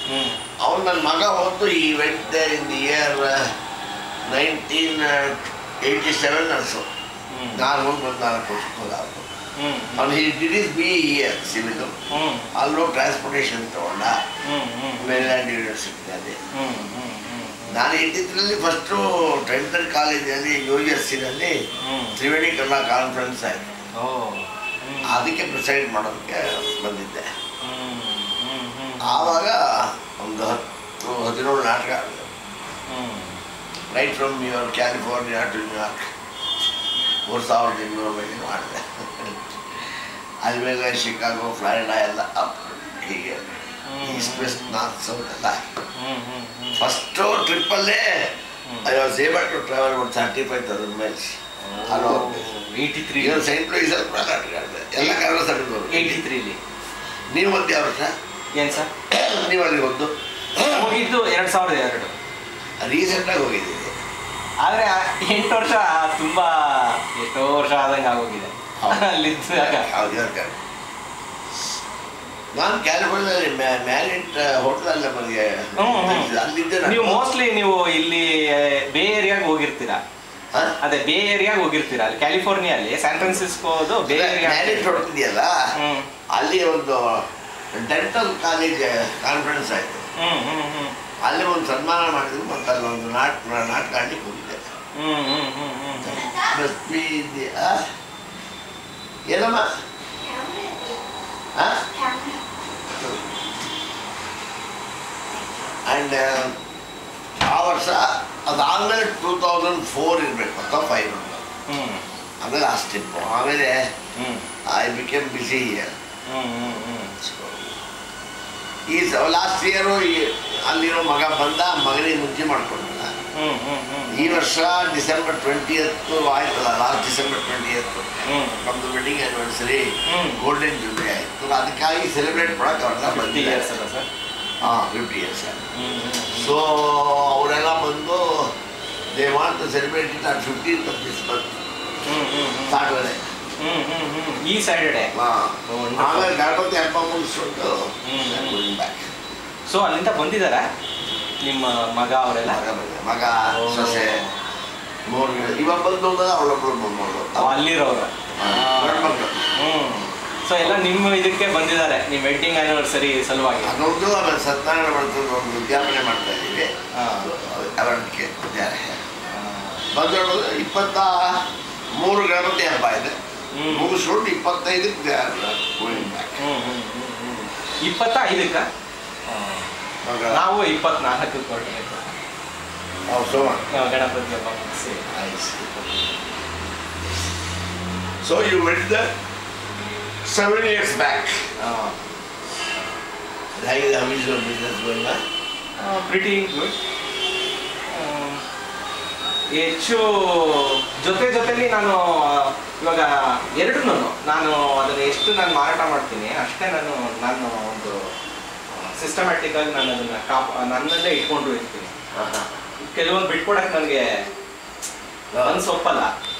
ಹ್ಮ್ ಅವನು ನನ್ನ ಮಗ ಹೋದ್ದು ಈ went there in the year nineteen eighty seven ಅನ್ಸು ಹ್ಮ್ ನಾನು ಹೋಗಿ ಬಂದು ನಾಲ್ಕು ವರ್ಷ ಹೋದಾದ್ರು ಹ್ಮ್ ಅವ್ನು ಈ did his B E civil ಹ್ಮ್ ಅಲ್ಲೂ ಟ್ರಾನ್ಸ್ಪೋರ್ಟೇಷನ್ ತಗೊಂಡ ಹ್ಮ್ ಹ್ಮ್ ಮೇರಿಲ್ಯಾಂಡ್ ಯೂನಿವರ್ಸಿಟಿನಲ್ಲಿ ಹ್ಮ್ ಹ್ಮ್ ಹ್ಮ್ ನಾನು ಇದ್ದಿದ್ರಲ್ಲಿ ಫಸ್ಟು ಟ್ರೆಂಟನ್ ಕಾಲೇಜಲ್ಲಿ ಯು ಎಸ್ ಸಿನಲ್ಲಿ ಹ್ಮ್ ತ್ರಿವೇಣಿ ಕನ್ನಡ ಕಾನ್ಫರೆನ್ಸ್ ಆಯಿತು ಓ ಹ್ಮ್ ಅದಕ್ಕೆ ಪ್ರಿಸೈಡ್ ಮಾಡೋದಕ್ಕೆ ಬಂದಿದ್ದೆ ಹ್ಮ್ ಹ್ಮ್ ಹ್ಮ್ ಆವಾಗ ಒಂದು ಹತ್ತು ಹದಿನೇಳು ನಾಟಕ ಆಡಿದೆ ಹ್ಮ್ right from New York California to New York ಮೂರು ಸಾವಿರದ ಇನ್ನೂರು ಮೇಲೆ ಮಾಡಿದೆ ಅಲ್ಮೇಲೆ ಶಿಕಾಗೋ ಫ್ಲಾರಿಡಾ ಎಲ್ಲ ಅಪ್ ಹೀಗೆ ಈಸ್ಟ್ ವೆಸ್ಟ್ ನಾರ್ತ್ ಸೌತ್ ಎಲ್ಲ ಹ್ಮ್ ಹ್ಮ್ ಹ್ಮ್ ಫಸ್ಟು ಟ್ರಿಪ್ಪಲ್ಲೇ I was able to travel ಒಂದು ತರ್ಟಿ ಫೈವ್ ತೌಸಂಡ್ ಮೈಲ್ಸ್ ಅಲೋ ಏಯ್ಟಿ ತ್ರೀ ಈಗ ಸೈಂಟ್ ಲೂಯಿಸಲ್ಲಿ ಕೂಡ ನಾಟಕ ಆಡಿದೆ ಎಲ್ಲ ಕನ್ನಡ ಸಣ್ಣದವರು ಏಯ್ಟಿ ತ್ರೀಲಿ ನೀವು ಒಂದು ಯಾವ ವರ್ಷ ಏನು ಸರ್ ನೀವು ಅಲ್ಲಿ ಒಂದು ಹೋಗಿದ್ದು ಎರಡು ಸಾವಿರದ ಎರಡು ರೀಸೆಂಟಾಗಿ ಹೋಗಿದ್ದೀವಿ ಆದರೆ ಎಂಟು ವರ್ಷ ತುಂಬ ಎಷ್ಟೋ ವರ್ಷ ಆದಂಗೆ ಆಗೋಗಿದೆ ಹೌದು. ಅಲ್ಲಿದ್ದಾಗ ಹೌದು ಹೇಳ್ತಾರೆ ನಾನು ಕ್ಯಾಲಿಫೋರ್ನಿಯಲ್ಲಿ ಮ್ಯಾರಿಟ್ ಹೋಟೆಲಲ್ಲೇ ನನಗೆ ಹ್ಮ್, ಹ್ಮ್. ಅಲ್ಲಿದ್ದೆ ನೀವು ಮೋಸ್ಟ್ಲಿ ನೀವು ಇಲ್ಲಿ ಬೇ ಏರಿಯಾಗ ಹೋಗಿರ್ತೀರಾ ಹಾಂ ಅದೇ ಬೇ ಏರಿಯಾಗ ಹೋಗಿರ್ತೀರಾ ಅಲ್ಲಿ ಕ್ಯಾಲಿಫೋರ್ನಿಯಲ್ಲಿ ಸ್ಯಾನ್ ಫ್ರಾನ್ಸಿಸ್ಕೋದು ಬೇ ಏರಿಯಾ ಮ್ಯಾರಿಟ್ ಹೋಟೆಲ್ ಇದೆಯಲ್ಲ ಹ್ಮ್ ಅಲ್ಲಿ ಒಂದು ಡೆಂಟಲ್ ಕಾಲೇಜ್ ಕಾನ್ಫರೆನ್ಸ್ ಆಯಿತು ಹ್ಮ್ ಹ್ಮ್ ಹ್ಮ್ ಅಲ್ಲಿ ಒಂದು ಸನ್ಮಾನ ಮಾಡಿದ್ರು ಮತ್ತು ಅಲ್ಲಿ ಒಂದು ನಾಟಕ ನಾಟಕ ಆಡ್ಲಿಕ್ಕೆ ಹೋಗಿದ್ದೆ ಹ್ಮ್ ಹ್ಮ್ ಹ್ಮ್ ಹ್ಮ್ Must be the- ಆ? ಏನಮ್ಮ ಆ್ಯಂಡ್ ಆ ವರ್ಷ ಅದಾದಮೇಲೆ ಟೂ ತೌಸಂಡ್ ಫೋರ್ ಇರಬೇಕು ಅಥವಾ ಫೈವ್ ಹ್ಮ್ ಆಮೇಲೆ ಲಾಸ್ಟ್ ಟ್ರಿಪ್ಪು ಆಮೇಲೆ ಹ್ಮ್ ಐ ಬಿಕೇಮ್ ಬಿಸಿ ಇಯರ್ ಹ್ಮ್ ಹ್ಮ್ ಹ್ಮ್ ಈ ಲಾಸ್ಟ್ ಇಯರು ಅಲ್ಲಿರೋ ಮಗ ಬಂದ ಮಗನಿಗೆ ಮುಂಚೆ ಮಾಡ್ಕೊಂಡಲ್ಲ ಹ್ಮ್ ಹ್ಮ್ ಹ್ಮ್ ಈ ವರ್ಷ ಡಿಸೆಂಬರ್ ಟ್ವೆಂಟಿ ಎತ್ತು ಆಯ್ತಲ್ಲ ಲಾಸ್ಟ್ ಡಿಸೆಂಬರ್ ಟ್ವೆಂಟಿ ಎತ್ತು ಹ್ಮ್ ನಮ್ಮದು ವೆಡ್ಡಿಂಗ್ ಆ್ಯನಿವರ್ಸರಿ ಹ್ಮ್. ಗೋಲ್ಡನ್ ಜೂಬ್ಲಿ ಆಯಿತು ಅದಕ್ಕಾಗಿ ಸೆಲೆಬ್ರೇಟ್ ಮಾಡೋಕೆ ಅವ್ರೆಲ್ಲ ಫಿಫ್ಟಿ ಬಂದಿದ್ದಾರೆ ಇಯರ್ಸ್ ಅಲ್ಲ ಸರ್ ಹಾಂ ಫಿಫ್ಟಿ ಇಯರ್ಸ್ ಹ್ಮ್ ಹ್ಮ್ ಸೊ ಅವರೆಲ್ಲ ಬಂದು they want to celebrate it at fifteenth of this month ಹ್ಮ್ ಹ್ಮ್ ಹ್ಮ್ ಸಾಟರ್ಡೆ ಹ್ಮ್ ಹ್ಮ್ ಹ್ಮ್ ಈ ಸ್ಯಾಟರ್ಡೆ ಹಾಂ wonderful. ಆಮೇಲೆ ಗಣಪತಿ ಹಬ್ಬ ಮುಗಿಸ್ಕೊಂಡು ಹ್ಮ್. ಗೋಯಿಂಗ್ ಬ್ಯಾಕ್ ಸೊ ಅಲ್ಲಿಂದ ಬಂದಿದ್ದಾರಾ ನಿಮ್ಮ ಮಗ ಅವರೆಲ್ಲ ಮಗ ಬಂದ ಮಗ ಓ. ಸೊಸೆ ಮೂರು ಇವಾಗ ಬಂದು ಹೋದಾಗ ಅವಳೊಬ್ಬಳು ಬಂದ್ಮಗಳು ಅಲ್ಲಿರೋರು ಗಂಡು ಮಕ್ಕಳು ಹ್ಮ್ ಸೊ ಎಲ್ಲ ನಿಮ್ಮ ಇದಕ್ಕೆ ಬಂದಿದ್ದಾರೆ ನಿಮ್ಮ ವೆಡ್ಡಿಂಗ್ ಆನಿವರ್ಸರಿ ಸಲುವಾಗಿ ಅದೊಂದು ಆಮೇಲೆ ಸತ್ಯನಾರಾಯಣ ಮಾಡ್ಕೊಂಡು ಒಂದು ಉದ್ಯಾಪನೆ ಮಾಡ್ತಾ ಇದ್ದೀವಿ ಹಾ. ಅವರಕ್ಕೆ ಇದ್ದಾರೆ ಬಂದವರು ಇಪ್ಪತ್ತ ಮೂರು ಗಣಪತಿ ಹಬ್ಬ ಇದೆ ಹ್ಮ್. ಮುಗಿಸ್ಕೊಂಡು ಇಪ್ಪತ್ತೈದಕ್ಕೆ ಗೋಯಿಂಗ್ ಬ್ಯಾಕ್ ಹ್ಮ್ ಹ್ಮ್ ಹ್ಮ್ ಹ್ಮ್ ಇಪ್ಪತ್ತೈದಕ್ಕ ನಾವು ಇಪ್ಪತ್ನಾಲ್ಕಕ್ಕೆ ಹೊರಟಬೇಕು ಸೋಮ ಗಣಪತಿ ಹಬ್ಬ ಮುಗಿಸಿ so you met the seven years back ಹೇಗೆ how's business going pretty good ಹೆಚ್ಚು ಜೊತೆ ಜೊತೆಲಿ ನಾನು ಇವಾಗ ಎರಡೂ ನಾನು ಅದನ್ನು ಎಷ್ಟು ನಾನು ಮಾರಾಟ ಮಾಡ್ತೀನಿ ಅಷ್ಟೇ ನಾನು ನಾನು ಒಂದು ಸಿಸ್ಟಮ್ಯಾಟಿಕ್ ಆಗಿ ನಾನು ಅದನ್ನ ಕಾಪ್ ನನ್ನಲ್ಲೇ ಇಟ್ಕೊಂಡು ಇರ್ತೀನಿ ಕೆಲವೊಂದು ಬಿಟ್ಕೊಡಕ್ಕೆ ನನಗೆ ಮನ್ಸು ಒಪ್ಪಲ್ಲ